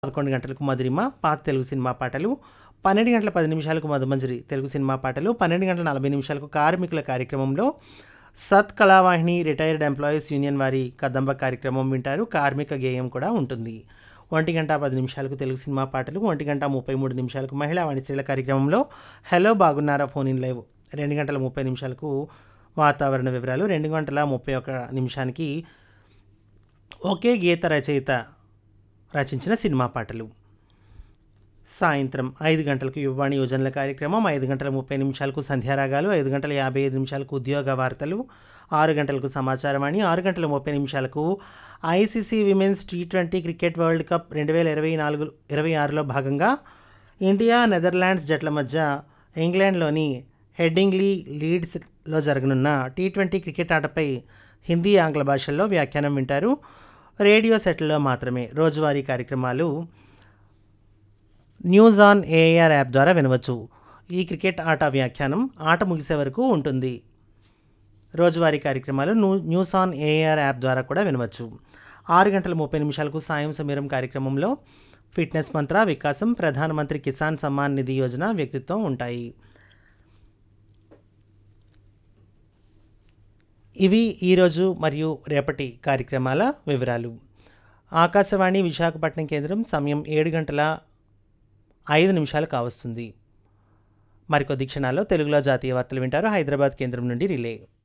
పదకొండు గంటలకు మధురిమ పాత తెలుగు సినిమా పాటలు పన్నెండు గంటల పది నిమిషాలకు మధుమంజరి తెలుగు సినిమా పాటలు పన్నెండు గంటల నలభై నిమిషాలకు కార్మికుల కార్యక్రమంలో సత్ కళావాహిని రిటైర్డ్ ఎంప్లాయీస్ యూనియన్ వారి కదంబ కార్యక్రమం వింటారు కార్మిక గేయం కూడా ఉంటుంది ఒంటి గంట పది నిమిషాలకు తెలుగు సినిమా పాటలు ఒంటి గంట ముప్పై మూడు నిమిషాలకు మహిళా వాణిశ్రీల కార్యక్రమంలో హలో బాగున్నారా ఫోన్ ఇన్ లైవ్ రెండు గంటల ముప్పై నిమిషాలకు వాతావరణ వివరాలు రెండు గంటల ముప్పై ఒక నిమిషానికి ఒకే గీత రచయిత రచించిన సినిమా పాటలు సాయంత్రం ఐదు గంటలకు యువవాణి యోజనల కార్యక్రమం ఐదు గంటల ముప్పై నిమిషాలకు సంధ్యారాగాలు ఐదు గంటల యాభై ఐదు నిమిషాలకు ఉద్యోగ వార్తలు ఆరు గంటలకు సమాచారవాణి ఆరు గంటల ముప్పై నిమిషాలకు ICC women's T twenty cricket world cup రెండు వేల ఇరవై నాలుగు ఇరవై ఆరులో భాగంగా ఇండియా నెదర్లాండ్స్ జట్ల మధ్య ఇంగ్లాండ్లోని హెడ్డింగ్లీ లీడ్స్లో జరగనున్న టీ ట్వంటీ క్రికెట్ ఆటపై హిందీ ఆంగ్ల భాషల్లో వ్యాఖ్యానం వింటారు రేడియో సెట్లో మాత్రమే రోజువారీ కార్యక్రమాలు న్యూస్ ఆన్ ఏఆర్ యాప్ ద్వారా వినవచ్చు ఈ క్రికెట్ ఆట వ్యాఖ్యానం ఆట ముగిసే వరకు ఉంటుంది రోజువారీ కార్యక్రమాలు new news on AIR app ద్వారా కూడా వినవచ్చు ఆరు గంటల ముప్పై నిమిషాలకు సాయం సమీరం కార్యక్రమంలో ఫిట్నెస్ మంత్ర వికాసం ప్రధానమంత్రి కిసాన్ సమ్మాన్ నిధి యోజన వ్యక్తిత్వం ఉంటాయి ఇవి ఈరోజు మరియు రేపటి కార్యక్రమాల వివరాలు ఆకాశవాణి విశాఖపట్నం కేంద్రం సమయం ఏడు గంటల ఐదు నిమిషాలు కావస్తుంది మరికొద్ది క్షణాల్లో తెలుగులో జాతీయ వార్తలు వింటారు హైదరాబాద్ కేంద్రం నుండి రిలే